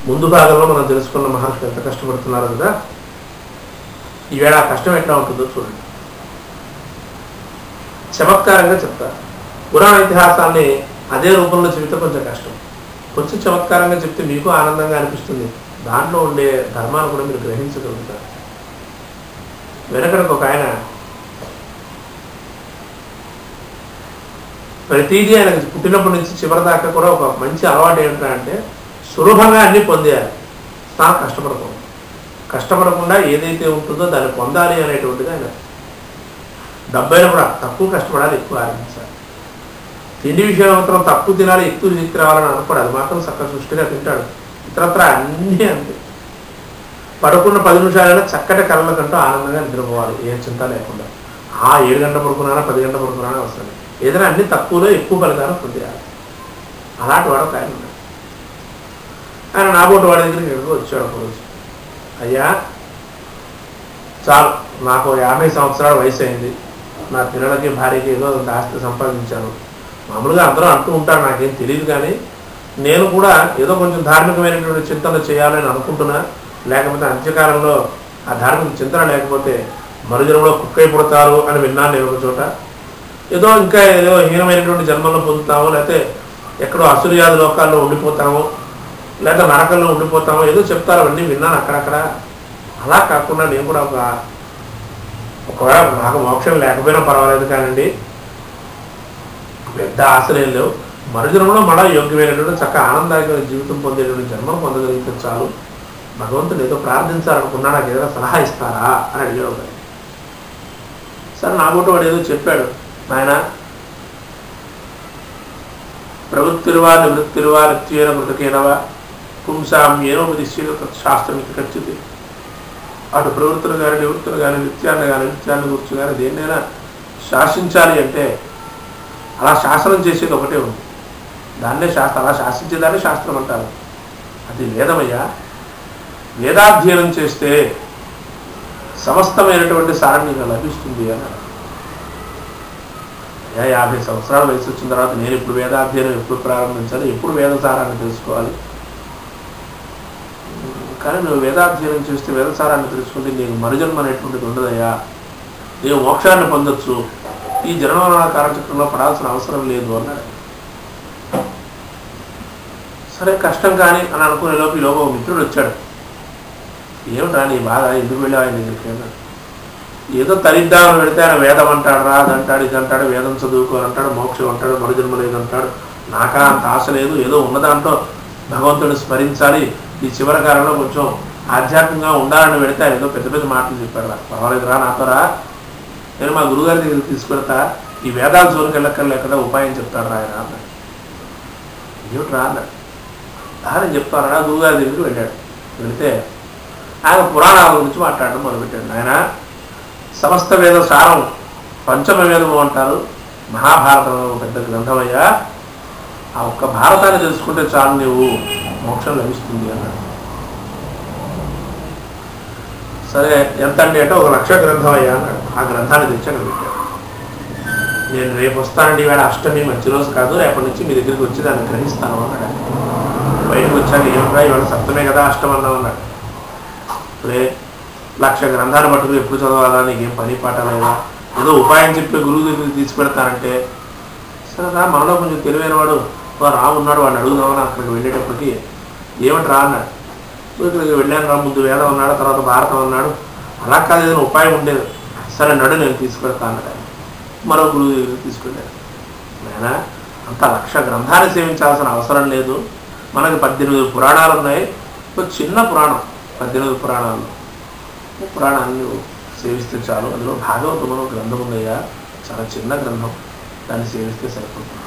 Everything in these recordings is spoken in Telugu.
ముందు భాగంలో మనం తెలుసుకున్న మహర్షులు ఎంత కష్టపడుతున్నారు కదా ఈవేళ ఆ కష్టం ఎట్లా ఉంటుందో చూడండి చమత్కారంగా చెప్తారు పురాణ ఇతిహాసాన్ని అదే రూపంలో చెబితే కొంచెం కష్టం కొంచెం చమత్కారంగా చెప్తే మీకు ఆనందంగా అనిపిస్తుంది దాంట్లో ఉండే ధర్మాలు కూడా మీరు గ్రహించగలుగుతారు వెనకడికి ఒక ఆయన ప్రతిదీ ఆయన పుట్టినప్పటి నుంచి చివరి దాకా కూడా ఒక మంచి అలవాటు ఏంటంటే సులభంగా అన్ని పొందేయాలి తాను కష్టపడకూడదు కష్టపడకుండా ఏదైతే ఉంటుందో దాన్ని పొందాలి అనేటువంటిది ఆయన డబ్బైనా కూడా తక్కువ కష్టపడాలి ఎక్కువ ఆరంభించాలి తిండి విషయం మాత్రం తక్కువ తినాలి ఎక్కువ శక్తి రావాలని అనుకోడు అది మాత్రం చక్కగా సృష్టిగా తింటాడు ఇతరత్ర అన్నీ అంతే పడుకున్న పది నిమిషాలైనా చక్కటి కళ్ళ కంటూ ఆనందంగా నిద్రపోవాలి ఏ చింత లేకుండా ఆ ఏడు గంటల పడుకున్నానా పది గంటల పడుకున్నానా అవసరం లేదు. ఏదైనా అన్ని తక్కువలో ఎక్కువ ఫలితాలు పొందేయాలి అలాంటి వాడు ఒక ఆయన ఉన్నాడు ఆయన నాబోటి వాడి దగ్గరికి ఎక్కడికి వచ్చాడు ఒక రోజు అయ్యా చాలు నాకు యాభై సంవత్సరాల వయసు అయింది నా పిల్లలకి భార్యకి ఏదో కొంత ఆస్తి సంపాదించాను మామూలుగా అందరూ అంటూ ఉంటారు నాకేం తెలియదు కానీ నేను కూడా ఏదో కొంచెం ధార్మికమైనటువంటి చింతన చేయాలని అనుకుంటున్నా లేకపోతే అంత్యకాలంలో ఆ ధార్మిక చింతన లేకపోతే మరుజనంలో కుక్కై పుడతారు అని విన్నాను నేను ఒక చోట ఏదో ఇంకా ఏదో హీనమైనటువంటి జన్మల్లో పొందుతాము లేకపోతే ఎక్కడో అసుర్యాది లోకాల్లో ఉండిపోతాము లేదా నరకంలో ఉండిపోతాము ఏదో చెప్తారు అవన్నీ విన్నాను అక్కడక్కడ అలా కాకుండా నేను కూడా ఒక ఒకవేళ నాకు మోక్షం లేకపోయినా పర్వాలేదు కానండి పెద్ద ఆశలు ఏం లేవు మరుజనంలో మళ్ళా యోగ్యమైనటువంటి చక్క ఆనందదాయకమైన జీవితం పొందేటువంటి జన్మను పొందగలిగితే చాలు భగవంతుడు ఏదో ప్రార్థించాలనుకున్నా నాకు ఏదైనా సలహా ఇస్తారా అని అడిగాడు ఒక ఆయన. సరే నాగోటి వాడు ఏదో చెప్పాడు నాయన ప్రవృత్తిర్వా నివృత్తిర్వా నిత్యేన మృతకేనవా పుంసామ్యేనోపదిశ్యేన తత్శాస్త్రం ఇది ఖచ్చితి అటు ప్రవృత్తులు కానీ నివృత్తులు కానీ నిత్యాన్ని కానీ నిత్యాన్ని గురించి కానీ దేన్నైనా శాసించాలి అంటే అలా శాసనం చేసేది ఒకటే ఉంది దాన్నే శాస్త్రం అలా శాసించేదాన్ని శాస్త్రం అంటారు అది వేదమయ్యా వేదాధ్యయనం చేస్తే సమస్తమైనటువంటి సారం నీకు లభిస్తుంది అన్నారు యా యాభై సంవత్సరాల వయసు వచ్చిన తర్వాత నేను ఇప్పుడు వేదాధ్యయనం ఎప్పుడు ప్రారంభించాలి ఎప్పుడు వేద సారాన్ని తెలుసుకోవాలి కానీ నువ్వు వేదాధ్యయనం చేస్తే వేదసారాన్ని తెలుసుకుంటే నీకు మరుజన్మ అనేటువంటిది ఉండదయ్యా నీవు మోక్షాన్ని పొందొచ్చు ఈ జన్మరణ కాలచక్రంలో పడాల్సిన అవసరం లేదు అన్నాడు సరే కష్టం కానీ అని అనుకునే లోపు ఈ లోపు ఒక మిత్రుడు వచ్చాడు ఏమిటా నీ బాధ ఎందుకు వెళ్ళావు ఆయన దగ్గరికి అన్నాడు ఏదో తరిద్దామని పెడితే ఆయన వేదం అంటాడు రా అది అంటాడు ఇది అంటాడు వేదం చదువుకో అంటాడు మోక్షం అంటాడు మరుజన్మ లేదు అంటాడు నాకా అంత ఆశ లేదు ఏదో ఉన్నదాంట్లో భగవంతుడిని స్మరించాలి ఈ చివరి కాలంలో కొంచెం ఆధ్యాత్మికంగా ఉండాలని పెడితే ఆయన ఏదో పెద్ద పెద్ద మాటలు చెప్పాడు రా పర్వాలేదు రా నాతో రా నేను మా గురుగారి దగ్గరికి తీసుకెళ్తా ఈ వేదాల జోలికి వెళ్ళక్కర్లేకుండా ఉపాయం చెప్తాడు రా ఆయన అన్నాడు ఏమిటి రా అన్నాడు అని చెప్తారా గురుగారి దగ్గరికి వెళ్ళాడు వెళితే ఆయన పురాణాల గురించి మాట్లాడడం మొదలుపెట్టాడు ఆయన సమస్త వేద సారం పంచమ వేదము అంటారు మహాభారతం ఒక పెద్ద గ్రంథమయ్యా ఆ ఒక్క భారతాన్ని తెలుసుకుంటే చాలు నీవు మోక్షం లభిస్తుంది అన్నాడు సరే ఎంత అండి అంటే ఒక లక్ష గ్రంథం అయ్యా అన్నాడు ఆ గ్రంథాన్ని తెచ్చి అక్కడ పెట్టాడు నేను రేపు వస్తానండి ఈవేళ అష్టమి మంచి రోజు కాదు రేపటి నుంచి మీ దగ్గరికి వచ్చి దాన్ని గ్రహిస్తాను అన్నాడు ఆయన. బయటకు వచ్చాక ఏమిట్రా ఇవాళ సప్తమే కదా అష్టం అన్నావు అన్నాడు ఇప్పుడే లక్ష గ్రంథాలు పట్టుకుని ఎప్పుడు చదవాలా నీకేం పని పాట లేదా ఏదో ఉపాయం చెప్పి గురువు దగ్గరికి తీసుకెడతానంటే సరే రా మనలో కొంచెం తెలివైన వాడు ఓ రా ఉన్నాడు వాడిని అడుగుదామని అక్కడికి వెళ్ళేటప్పటికి ఏమిటి రా అన్నాడు "ఓ, ఇక్కడికి వెళ్ళాను రా ముందు వేదం అన్నాడు తర్వాత భారతం అన్నాడు అలా కాదు ఏదైనా ఉపాయం ఉండేది సరే నడు నేను తీసుకెళ్తా అన్నాడు ఆయన. మరో గురువు దగ్గరికి తీసుకెళ్ళాడు నాయనా అంత లక్ష గ్రంథాన్ని సేవించాల్సిన అవసరం లేదు మనకి పద్దెనిమిది పురాణాలు ఉన్నాయి ఒక చిన్న పురాణం పద్దెనిమిది పురాణాలు ఈ పురాణాన్ని నువ్వు సేవిస్తే చాలు అందులో భాగవతం అనే ఒక గ్రంథం ఉందయ్యా చాలా చిన్న గ్రంథం దాన్ని సేవిస్తే సరిపోతుంది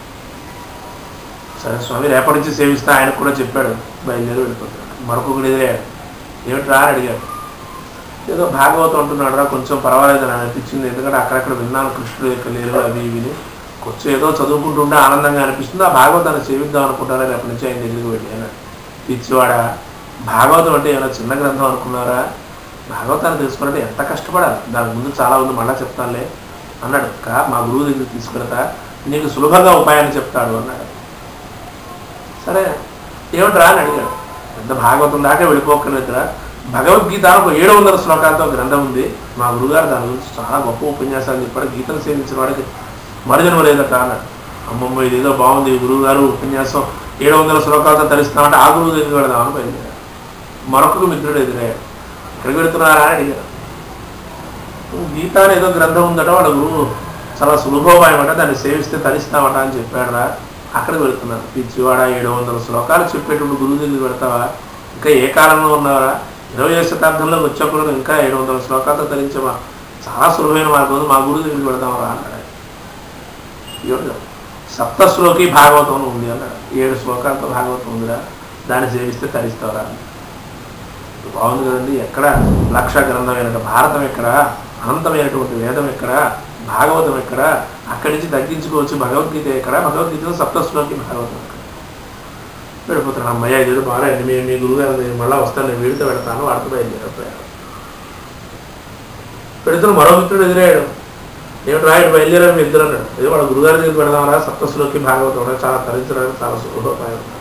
సరే స్వామి రేపటి నుంచి సేవిస్తే ఆయన కూడా చెప్పాడు బయలుదేరి వెళ్ళిపోతాడు మరొకటి ఎదిరాడు ఏమిటి రా అని అడిగాడు ఏదో భాగవతం అంటున్నాడు రా కొంచెం పర్వాలేదు అని అనిపించింది ఎందుకంటే అక్కడక్కడ విన్నాను కృష్ణుడు యొక్క లీలలు అవి ఇవి కొంచెం ఏదో చదువుకుంటుంటే ఆనందంగా అనిపిస్తుంది ఆ భాగవతాన్ని సేవిద్దాం అనుకుంటారా రేపటి నుంచి ఆయన దగ్గరికి వెళ్ళి అన్నాడు పిచ్చివాడ భాగవతం అంటే ఏమైనా చిన్న గ్రంథం అనుకున్నారా భాగవతాన్ని తెలుసుకోవాలంటే ఎంత కష్టపడాలి దాని ముందు చాలా ఉంది మళ్ళా చెప్తానులే అన్నాడు కా మా గురువు దగ్గరికి తీసుకెళ్తా నీకు సులభంగా ఉపాయాన్ని చెప్తాడు అన్నాడు సరే ఏమిట్రా అని అడిగాడు పెద్ద భాగవతం దాకా వెళ్ళిపోక్కర్లేదు భగవద్గీత ఒక ఏడు వందల శ్లోకాలతో గ్రంథం ఉంది మా గురుగారు దాని గురించి చాలా గొప్ప ఉపన్యాసాలు చెప్పాడు గీతను సేవించిన వాడికి మరుజన్మ లేదట అన్నాడు అమ్మమ్మ ఇదేదో బాగుంది గురువు గారు ఉపన్యాసం ఏడు వందల శ్లోకాలతో తరిస్తామంటే ఆ గురువు దగ్గర పెడదామని బయలుదేరాడు మరొక మిత్రుడు ఎదురయ్యాడు ఎక్కడికి పెడుతున్నారా అని అడిగారు గీత అని ఏదో గ్రంథం ఉందట వాడు గురువు చాలా సులభోపాయం అంట దాన్ని సేవిస్తే తరిస్తామట అని చెప్పాడురా అక్కడికి వెళ్తున్నాను పిచ్చివాడ ఏడు వందల శ్లోకాలు చెప్పేటువంటి గురువు దగ్గరికి పెడతావా ఇంకా ఏ కాలంలో ఉన్నావరా ఇరవై శతాబ్దంలో వచ్చేప్పుడు ఇంకా ఏడు వందల శ్లోకాలతో తరించమా చాలా సులభమైన మార్గం ఉంది మా గురువు దగ్గరికి పెడతామరా అన్నాడు ఆయన. ఏడు సప్తశ్లోకి భాగవతం ఉంది అన్నాడు ఏడు శ్లోకాలతో భాగవతం ఉందిరా దాన్ని సేవిస్తే తరిస్తావరా అన్నాడు. బాగుంది కదండి ఎక్కడ లక్ష గ్రంథమైన భారతం ఎక్కడ అనంతమైనటువంటి వేదం ఎక్కడ భాగవతం ఎక్కడ అక్కడి నుంచి తగ్గించుకోవచ్చు భగవద్గీత ఎక్కడ భగవద్గీత సప్తశ్లోకి భాగవతం ఎక్కడ వెళ్ళిపోతాను అమ్మయ్య ఇది బాగా మీ మీ గురుగారు నేను మళ్ళీ వస్తాను నేను వీడితో పెడతాను వాడితో బయలుదేరిపోయాడు పెడుతున్న మరో మిత్రుడు ఎదురయ్యాడు ఏమిటి రాయుడు బయలుదేరాడు మీ ఇద్దరు అన్నాడు ఇది వాళ్ళ గురుగారి దగ్గర పెడదామరా సప్తశ్లోకి భాగవతం కూడా చాలా తరించడానికి చాలా సులభోపాయం ఉన్నాడు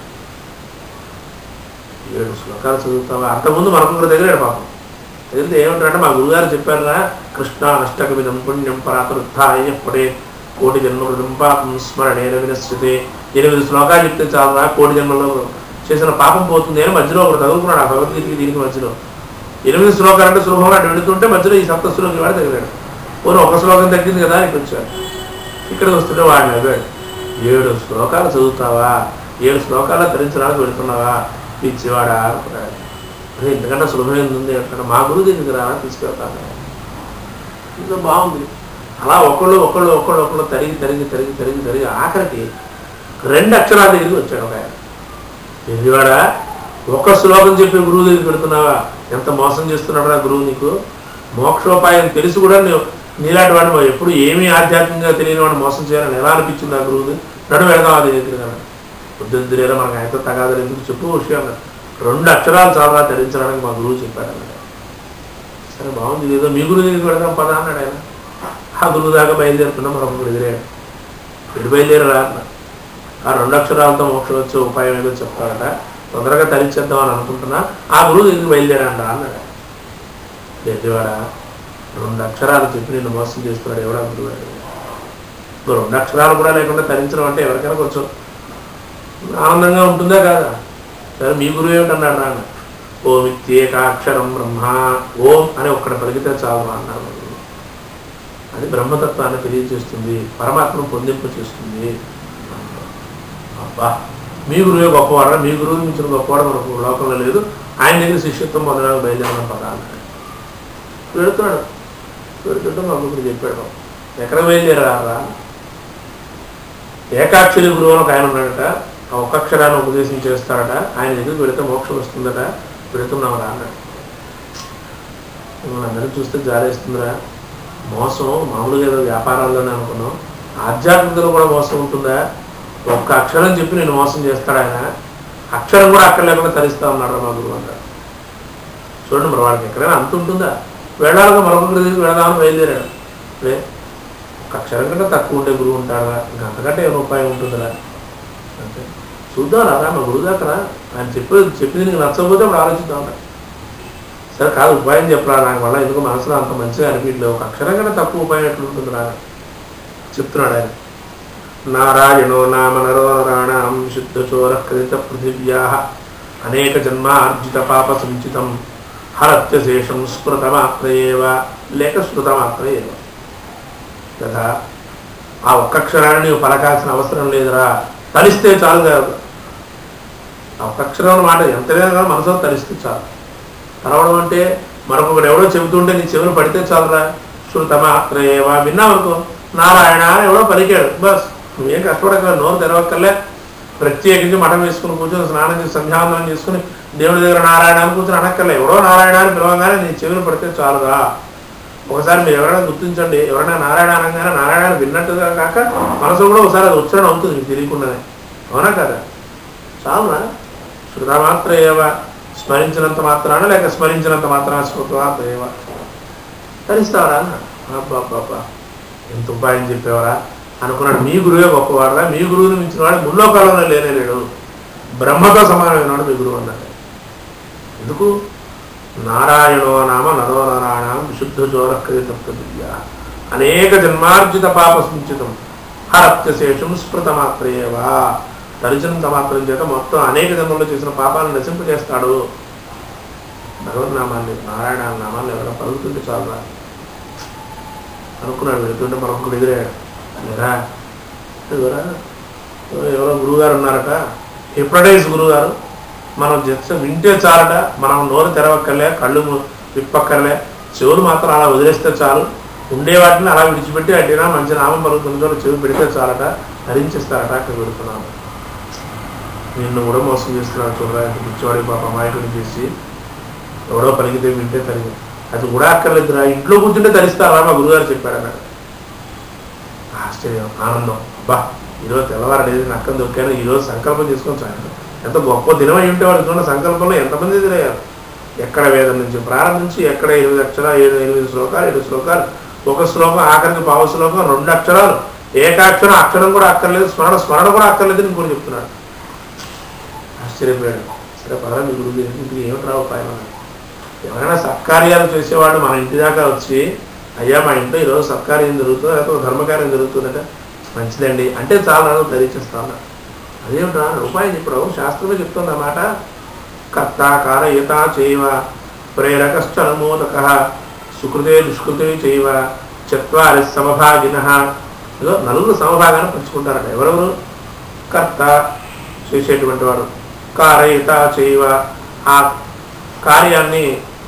ఏడు శ్లోకాలు చదువుతావా అంతకుముందు మరొకరి దగ్గర పాపం ఎదిరితే ఏమంటారంటే మా గురుగారు చెప్పారా కృష్ణ అష్టకవిధం పుణ్యం పరాతృత్థాయ పడే కోటి జన్మకృతం పాపం స్మరణేన వినశ్యతే ఎనిమిది శ్లోకాలు చెప్తే చాలురా కోటి జన్మలో చేసిన పాపం పోతుంది అని మధ్యలో ఒకటి చదువుకున్నాడు ఆ భగవద్గీతకి దీనికి మధ్యలో ఎనిమిది శ్లోకాలు అంటే సులభంగా అటు వెళుతుంటే మధ్యలో ఈ సప్త శ్లోకి వాడు తగిలాడు పోనీ ఒక శ్లోకం తగ్గింది కదా అని వచ్చాడు ఇక్కడికి వస్తుంటే వాడిని అడిగాడు ఏడు శ్లోకాలు చదువుతావా ఏడు శ్లోకాలు ధరించడానికి వెళుతున్నావా పిచ్చివాడా అనుకున్నాడు అరే ఇంతకంటే సులభమైంది ఉంది అంటే మా గురువు దగ్గరికి రా తీసుకెళ్తాను ఇంకా బాగుంది అలా ఒకళ్ళు ఒకళ్ళు ఒకళ్ళు ఒకళ్ళు తరిగి తరిగి తరిగి తరిగి తరిగి ఆఖరికి రెండు అక్షరాల దగ్గరికి వచ్చాడు ఒక ఆయన ఎదివాడా ఒక్క శ్లోకం చెప్పి గురువు దగ్గరికి పెడుతున్నావా ఎంత మోసం చేస్తున్నాడు ఆ గురువు నీకు మోక్షోపాయం తెలిసి కూడా నువ్వు నీలాంటి వాడిని మరి ఎప్పుడు ఏమీ ఆధ్యాత్మికంగా తెలియని వాడిని మోసం చేయాలని ఎలా అనిపించింది ఆ గురువుది నడు వెళ్దాం అది దగ్గర కదా వద్దులేరా మనకు ఆయనతో తగాదని ఎందుకు చెప్పు విషయం అన్నాడు. రెండు అక్షరాలు చాలా ధరించడానికి మా గురువు చెప్పాడు అన్నాడు సరే బాగుంది ఏదో మీ గురువు దగ్గరికి పెడదాం పదా అన్నాడు ఆయన ఆ గురువు దాకా బయలుదేరుతున్నా మరొకరు ఎదిరాడు ఎటు బయలుదేరరా అన్న ఆ రెండు అక్షరాలతో మోక్షం వచ్చే ఉపాయం ఏదో చెప్తాడట తొందరగా తరించేద్దాం అని అనుకుంటున్నా ఆ గురువు దగ్గరికి బయలుదేరాడా అన్నాడు ఎదివాడా రెండు అక్షరాలు చెప్పి నిన్ను మోసం చేస్తున్నాడు ఎవడా గురువు ఇప్పుడు రెండు అక్షరాలు కూడా లేకుండా తరించడం అంటే ఎవరికైనా కొంచెం ఆనందంగా ఉంటుందా కాదా సరే మీ గురువు ఏమిటన్నాడు నాన్న ఓం ఇత్యేకాక్షరం బ్రహ్మ ఓం అని ఒక్కడ పలికితే చాలు అన్నాడు మా గురువు. అది బ్రహ్మతత్వాన్ని తెలియజేస్తుంది పరమాత్మను పొందింపు చేస్తుంది అబ్బా మీ గురువే గొప్పవాడా మీ గురువు మించిన గొప్పవాడు మనకు లోకంలో లేదు ఆయన దగ్గర శిష్యత్వం మొదలైన బయలుదేరిన పదా అన్నాడు పెడుతున్నాడు పెడుతుంటే మా గురువు చెప్పాడు ఎక్కడ బయలుదేరారా ఏకాక్షరి గురువు అని ఒక ఆయన ఉన్నాడట ఆ ఒక్క అక్షరాన్ని ఉపదేశం చేస్తాడట ఆయన దగ్గరికి వెళితే మోక్షం వస్తుందట పెడుతున్నాం రా అన్నాడు మిమ్మల్ని అందరినీ చూస్తే జాలేస్తుందిరా మోసం మామూలుగా ఏదో వ్యాపారాల్లోనే అనుకున్నాం ఆధ్యాత్మికతలో కూడా మోసం ఉంటుందా ఒక్క అక్షరం చెప్పి నేను మోసం చేస్తాడు ఆయన అక్షరం కూడా అక్కడ లేకుండా తరిస్తా ఉన్నాడు రా మా గురువు అంటాడు చూడండి మరి వాడికి ఎక్కడైనా అంత ఉంటుందా వెళ్ళాలిగా మరొకరి దగ్గరికి వెళదామని బయలుదేరాడు లే ఒక అక్షరం కంటే తక్కువ ఉండే గురువు ఉంటాడా ఇంకా అంతకంటే ఏమైనా ఉపాయం ఉంటుందా అంతే చూద్దాం రా మా గురువు దాకా రా. ఆయన చెప్పేది చెప్పింది నీకు నచ్చకపోతే అప్పుడు ఆలోచిద్దాం రా. సరే కాదు ఉపాయం చెప్పరా నాకు వల్ల ఎందుకు మనసులో అంత మంచిగా అనిపించలేదు ఒక అక్షరం కంటే తక్కువ ఉపాయం ఎట్లుంటుంది రా చెప్తున్నాడు ఆయన నారాయణో నామ నరోరాణం శుద్ధచోర కృత పృథివ్యా అనేక జన్మార్జిత పాప సంచితం హరత్యశేషం స్మృతమాత్రయేవ లేక స్మృతమాత్రయేవ కదా ఆ ఒక్క అక్షరాన్ని నీవు పలకాల్సిన అవసరం లేదురా తలిస్తే చాలు కాదు ఆ ఒక్క అక్షరం మాట ఎంతైనా కానీ మనసులో తలిస్తే చాలు తలవడం అంటే మరొకడు ఎవడో చెబుతుంటే నీ చెవులు పడితే చాలురా శృతమాత్రయేవా విన్నావు అనుకో నారాయణ అని ఎవడో పలికాడు బస్ నువ్వేం కష్టపడక నోరు తెరవక్కర్లే ప్రత్యేకించి మఠం వేసుకుని కూర్చొని స్నానం చేసి సంధ్యావందనం చేసుకుని దేవుడి దగ్గర నారాయణ అని కూర్చొని అనక్కర్లే ఎవడో నారాయణ అని పిలవగానే నీ చెవులు పడితే చాలురా ఒకసారి మీరు ఎవరైనా గుర్తించండి ఎవరైనా నారాయణ అనగానే నారాయణ అని విన్నట్టుగా కాక మనసు కూడా ఒకసారి అది ఉచ్చారణ అవుతుంది మీకు తెలియకుండానే అవునా కదా చాలునా శృత మాత్ర ఏవ స్మరించినంత మాత్రాన లేక స్మరించినంత మాత్రాన శృత మాత్ర ఏవ తరిస్తావరా అన్న అబ్బాబ్బా ఎంత ఉపాయం చెప్పేవరా అనుకున్నాడు మీ గురువే గొప్పవాడరా మీ గురువుని మించిన వాడు ముల్లోకాలంలో లేనే లేడు బ్రహ్మతో సమానమైన వాడు మీ గురువు అన్నాడు ఎందుకు నారాయణో నామ నరో నారాయణ విశుద్ధ జోరక్రియ దివ్య అనేక జన్మార్జిత పాప సంచితం హరత్యశేషం స్మృతమాత్రేవా దర్శనంత మాత్రం చేత మొత్తం అనేక జన్మల్లో చేసిన పాపాలను నశింపజేస్తాడు భగవన్నామాన్ని నారాయణ నామాన్ని ఎవరైనా పలుకుతుంటే చాలు అనుకున్నాడు వెళ్తుంటే మరొకడు ఎదురాడు లేరా ఎవరా ఎవరో గురువుగారు ఉన్నారట హిప్నటైజ్ గురువుగారు మనం జస్ట్ వింటే చాలట మనం నోరు తెరవక్కర్లే కళ్ళు ము- విప్పక్కర్లే చెవులు మాత్రం అలా వదిలేస్తే చాలు ఉండే వాటిని అలా విడిచిపెట్టి అడ్డినా మంచి నామం పలుకుతుంది చోట చెవి పెడితే చాలట ధరించేస్తారట అక్కడ పెడుతున్నాము నిన్ను కూడా మోసం చేస్తున్నాడు చూడరా ఇంత పిచ్చివాడి పాప అమాయకుడిని చేసి ఎవడో పలికితే వింటే తరిగి అది కూడా అక్కర్లేదురా ఇంట్లో కూర్చుంటే తరిస్తారా మా గురుగారు చెప్పాడు అన్నాడు ఆశ్చర్యం ఆనందం అబ్బా ఈరోజు తెల్లవారలేదు నక్కం దొక్కాను ఈరోజు సంకల్పం చేసుకొని సాయంత్రం ఎంత గొప్ప దినం అయి ఉంటే వాళ్ళు చూడండి సంకల్పంలో ఎంతమంది ఎదురయ్యారు ఎక్కడ వేదం నుంచి ప్రారంభించి ఎక్కడ ఎనిమిది అక్షరాలు ఏడు ఎనిమిది శ్లోకాలు ఏడు శ్లోకాలు ఒక శ్లోకం ఆఖరికి పావు శ్లోకం రెండు అక్షరాలు ఏకాక్షరం అక్షరం కూడా అక్కర్లేదు స్మరణ స్మరణ కూడా అక్కర్లేదు అని కూడా చెప్తున్నాడు ఆశ్చర్యపోయాడు సరే పదరా మీ గురువు ఇంటికి ఏమిటి రావు ఉపాయం అన్నాడు. ఎవరైనా సత్కార్యాలు చేసేవాడు మన ఇంటి దాకా వచ్చి అయ్యా మా ఇంట్లో ఈరోజు సత్కార్యం జరుగుతుంది లేకపోతే ఒక ధర్మకార్యం జరుగుతుందట మంచిదండి అంటే చాలా ధరించేస్తాను అదేమిటా ఉపాయం చెప్పడం శాస్త్రమే చెప్తుంది అన్నమాట కర్త కారయత చేయవ ప్రేరకశ్చనమోదక సుకృతే దుష్కృతే చేయవ చత్వారి సమభాగిన ఇదో నలుగురు సమభాగాన్ని పంచుకుంటారట ఎవరెవరు కర్త చేసేటువంటి వాడు కారయత చేయవ ఆ కార్యాన్ని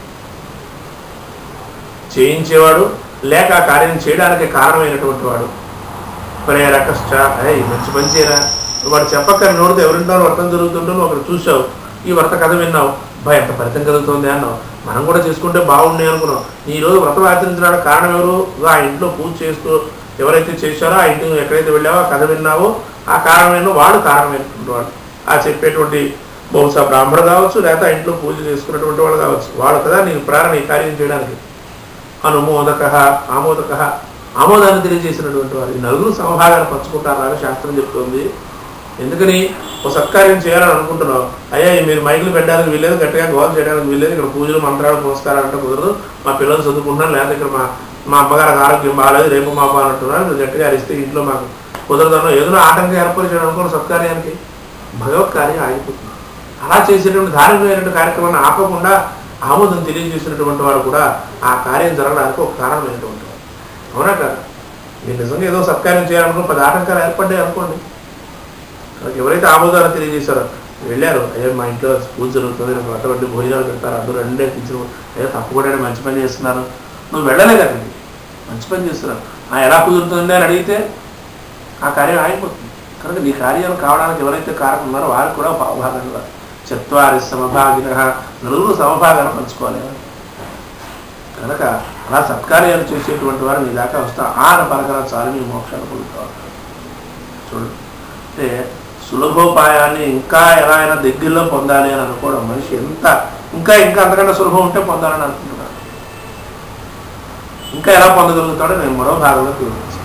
చేయించేవాడు లేక ఆ కార్యం చేయడానికి కారణమైనటువంటి వాడు ప్రేరకష్ట అదే మంచి పని చేయరా వాడు చెప్పక్కని నోడితే ఎవరింటారో వర్తం జరుగుతుంటో నువ్వు అక్కడ చూసావు ఈ వ్రత కథ విన్నావు బా ఎంత ఫలితం కలుగుతుంది అన్నావు మనం కూడా చేసుకుంటే బాగుండే అనుకున్నావు ఈ రోజు వ్రతం ఆచరించడానికి కారణం ఎవరు ఇదిగో ఆ ఇంట్లో పూజ చేస్తూ ఎవరైతే చేశారో ఆ ఇంటికి నువ్వు ఎక్కడైతే వెళ్ళావో ఆ కథ విన్నావో ఆ కారణమైన వాడు కారణమైనటువంటి వాడు ఆ చెప్పేటువంటి బహుశా బ్రాహ్మడు కావచ్చు లేకపోతే ఆ ఇంట్లో పూజ చేసుకున్నటువంటి వాడు కావచ్చు వాడు కదా నీకు ప్రేరణ ఈ కార్యం చేయడానికి అనుమోదక ఆమోదక ఆమోదాన్ని తెలియజేసినటువంటి వారు ఈ నలుగురు సమభాగాన్ని పంచుకుంటారని శాస్త్రం చెప్తుంది ఎందుకని ఒక సత్కార్యం చేయాలని అనుకుంటున్నావు అయ్యా ఈ మీరు మైకులు పెట్టడానికి వీల్లేదు గట్టిగా గోల్ చేయడానికి వీల్లేదు ఇక్కడ పూజలు మంత్రాలు పురస్కారాలు అంటే కుదరదు మా పిల్లలు చదువుకుంటున్నారు లేకపోతే ఇక్కడ మా మా అమ్మగారికి ఆరోగ్యం బాగాలేదు రేపు మా అమ్మ అంటున్నారు మీరు గట్టిగా అరిస్తే ఇంట్లో మాకు కుదరదనో ఏదో ఆటంకం ఏర్పరిచాడు అనుకోండి సత్కార్యానికి భగవత్ కార్యం ఆగిపోతుంది అలా చేసేటువంటి ధార్మికమైనటువంటి కార్యక్రమాన్ని ఆపకుండా ఆమోదం తెలియజేసినటువంటి వాడు కూడా ఆ కార్యం జరగడానికి ఒక కారణమైనటువంటి వాడు అవునా కాదు మీరు నిజంగా ఏదో సత్కార్యం చేయాలనుకో పది ఆటంకాలు ఏర్పడ్డాయి అనుకోండి వాళ్ళకి ఎవరైతే ఆమోదాలు తెలియజేశారో వెళ్ళారు అయ్యో మా ఇంట్లో పూజ జరుగుతుంది నాకు అటువంటి భోజనాలు పెడతారు అందరూ రెండే కిచెన్ అయ్యో తప్పకుండా మంచి పని చేస్తున్నారు నువ్వు వెళ్ళలే కదండి మంచి పని చేస్తున్నారు ఆ ఎలా కుదురుతుంది అని అడిగితే ఆ కార్యం ఆగిపోతుంది కనుక నీ కార్యం కావడానికి ఎవరైతే కారణం ఉన్నారో వారికి కూడా భాగంగా చత్వారి సమభాగిన నలుగురు సమభాగాన్ని పంచుకోవాలి కనుక అలా సత్కార్యాలు చేసేటువంటి వారు నీ దాకా వస్తా ఆన పలకరా చాలు నీ మోక్షాలు పొందుతావు చూడు అంటే సులభోపాయాన్ని ఇంకా ఎలా అయినా దగ్గరలో పొందాలి అని అనుకోవడం మనిషి ఎంత ఇంకా ఇంకా అంతకంటే సులభం ఉంటే పొందాలని అనుకుంటున్నాడు ఇంకా ఎలా పొందగలుగుతాడో నేను మరో భాగంలో వివరిస్తాను